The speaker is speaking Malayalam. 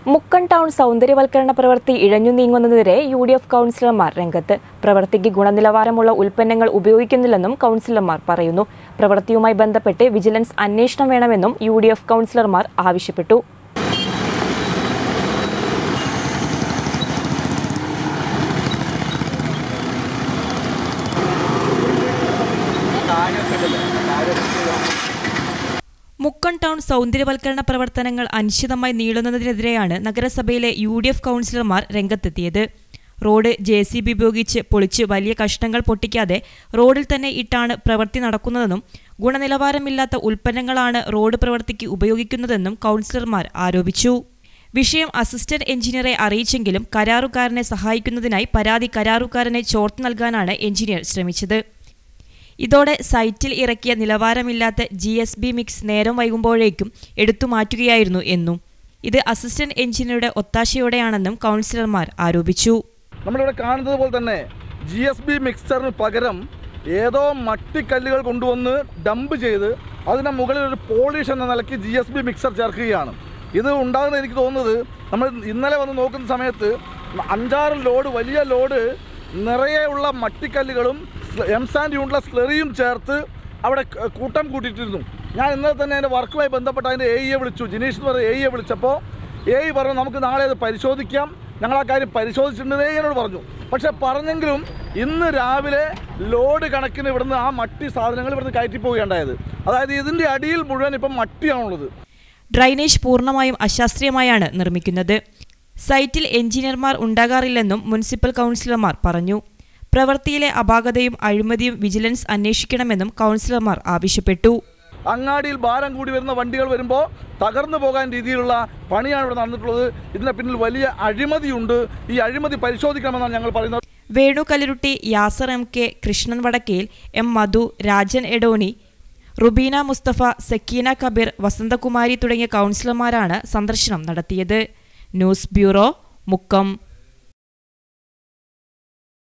മുക്കൺ ടൗൺ സൗന്ദര്യവൽക്കരണ പ്രവൃത്തി ഇഴഞ്ഞു നീങ്ങുന്നതിനെതിരെ യു ഡി എഫ് കൗൺസിലർമാർ രംഗത്ത് പ്രവൃത്തിക്ക് ഗുണനിലവാരമുള്ള ഉൽപ്പന്നങ്ങൾ ഉപയോഗിക്കുന്നില്ലെന്നും കൗൺസിലർമാർ പറയുന്നു പ്രവൃത്തിയുമായി ബന്ധപ്പെട്ട് വിജിലൻസ് അന്വേഷണം വേണമെന്നും യു ഡി എഫ് കൗൺസിലർമാർ ആവശ്യപ്പെട്ടു മുക്കൺ ടൗൺ സൗന്ദര്യവൽക്കരണ പ്രവർത്തനങ്ങൾ അനിശ്ചിതമായി നീളുന്നതിനെതിരെയാണ് നഗരസഭയിലെ യു ഡി എഫ് കൗൺസിലർമാർ രംഗത്തെത്തിയത് റോഡ് ജെ സി ബി ഉപയോഗിച്ച് പൊളിച്ച് വലിയ കഷ്ണങ്ങൾ പൊട്ടിക്കാതെ റോഡിൽ തന്നെ ഇട്ടാണ് പ്രവൃത്തി നടക്കുന്നതെന്നും ഗുണനിലവാരമില്ലാത്ത ഉൽപ്പന്നങ്ങളാണ് റോഡ് പ്രവൃത്തിക്ക് ഉപയോഗിക്കുന്നതെന്നും കൗൺസിലർമാർ ആരോപിച്ചു വിഷയം അസിസ്റ്റന്റ് എഞ്ചിനീയറെ അറിയിച്ചെങ്കിലും കരാറുകാരനെ സഹായിക്കുന്നതിനായി പരാതി കരാറുകാരനെ ചോർത്തി നൽകാനാണ് എഞ്ചിനീയർ ശ്രമിച്ചത് ഇതോടെ സൈറ്റിൽ ഇറക്കിയ നിലവാരമില്ലാത്ത ജി എസ് ബി മിക്സ് നേരം വൈകുമ്പോഴേക്കും എടുത്തു മാറ്റുകയായിരുന്നു എന്നും ഇത് അസിസ്റ്റന്റ് എഞ്ചിനീയറുടെ ഒത്താശയോടെയാണെന്നും കൗൺസിലർമാർ ആരോപിച്ചു നമ്മളിവിടെ കാണുന്നത് പോലെ തന്നെ ജി എസ് ബി മിക്സറിന് പകരം ഏതോ മട്ടിക്കല്ലുകൾ കൊണ്ടുവന്ന് ഡംപ് ചെയ്ത് അതിന് മുകളിൽ ഒരു പോളിഷ് എന്ന നിലയ്ക്ക് ജി എസ് ബി മിക്സർ ചേർക്കുകയാണ് ഇത് ഉണ്ടാകുന്നത് എനിക്ക് തോന്നുന്നത് നമ്മൾ ഇന്നലെ വന്ന് നോക്കുന്ന സമയത്ത് അഞ്ചാറ് ലോഡ് വലിയ ലോഡ് നിറയെയുള്ള മട്ടിക്കല്ലുകളും എം സാൻഡ് യൂണിറ്റുള്ള സ്ലെറിയും ചേർത്ത് അവിടെ ക- കൂട്ടം കൂട്ടിയിട്ടിരുന്നു ഞാൻ ഇന്നലെ തന്നെ അതിൻ്റെ വർക്കുമായി ബന്ധപ്പെട്ട് അതിൻ്റെ എ ഇയെ വിളിച്ചു ജിനീഷ് എന്ന് പറയുന്ന എ ഇയെ വിളിച്ചപ്പോൾ എ ഇ പറഞ്ഞു നമുക്ക് നാളെ അത് പരിശോധിക്കാം ഞങ്ങൾ ആ കാര്യം പരിശോധിച്ചിട്ടുണ്ടെന്നേ എന്നോട് പറഞ്ഞു പക്ഷെ പറഞ്ഞെങ്കിലും ഇന്ന് രാവിലെ ലോഡ് കണക്കിന് ഇവിടുന്ന് ആ മട്ടി സാധനങ്ങൾ ഇവിടുന്ന് കയറ്റി പോവുകയുണ്ടായത് അതായത് ഇതിൻ്റെ അടിയിൽ മുഴുവൻ ഇപ്പം മട്ടിയാണുള്ളത് ഡ്രൈനേജ് പൂർണ്ണമായും അശാസ്ത്രീയമായാണ് നിർമ്മിക്കുന്നത് സൈറ്റിൽ എഞ്ചിനീയർമാർ ഉണ്ടാകാറില്ലെന്നും മുനിസിപ്പൽ കൗൺസിലർമാർ പറഞ്ഞു പ്രവൃത്തിയിലെ അപാകതയും അഴിമതിയും വിജിലൻസ് അന്വേഷിക്കണമെന്നും കൗൺസിലർമാർ ആവശ്യപ്പെട്ടു അങ്ങാടിയിൽ ഭാരം കൂടി വരുന്ന വണ്ടികൾ വരുമ്പോൾ തകർന്നു പോകാൻ രീതിയിലുള്ള പണിയാണ് ഇവിടെ നടന്നിട്ടുള്ളത് ഇതിന് പിന്നിൽ വലിയ അഴിമതിയുണ്ട് ഈ അഴിമതി പരിശോധിക്കണമെന്നാണ് ഞങ്ങൾ പറയുന്നത് Venu Kalluruti Yasar M K Krishnan Vadakkel M Madhu Rajan Edoni Rubina Mustafa Sakkeena Kabeer Vasanthakumari തുടങ്ങിയ കൗൺസിലർമാരാണ് സന്ദർശനം നടത്തിയത് ന്യൂസ് ബ്യൂറോ മുക്കം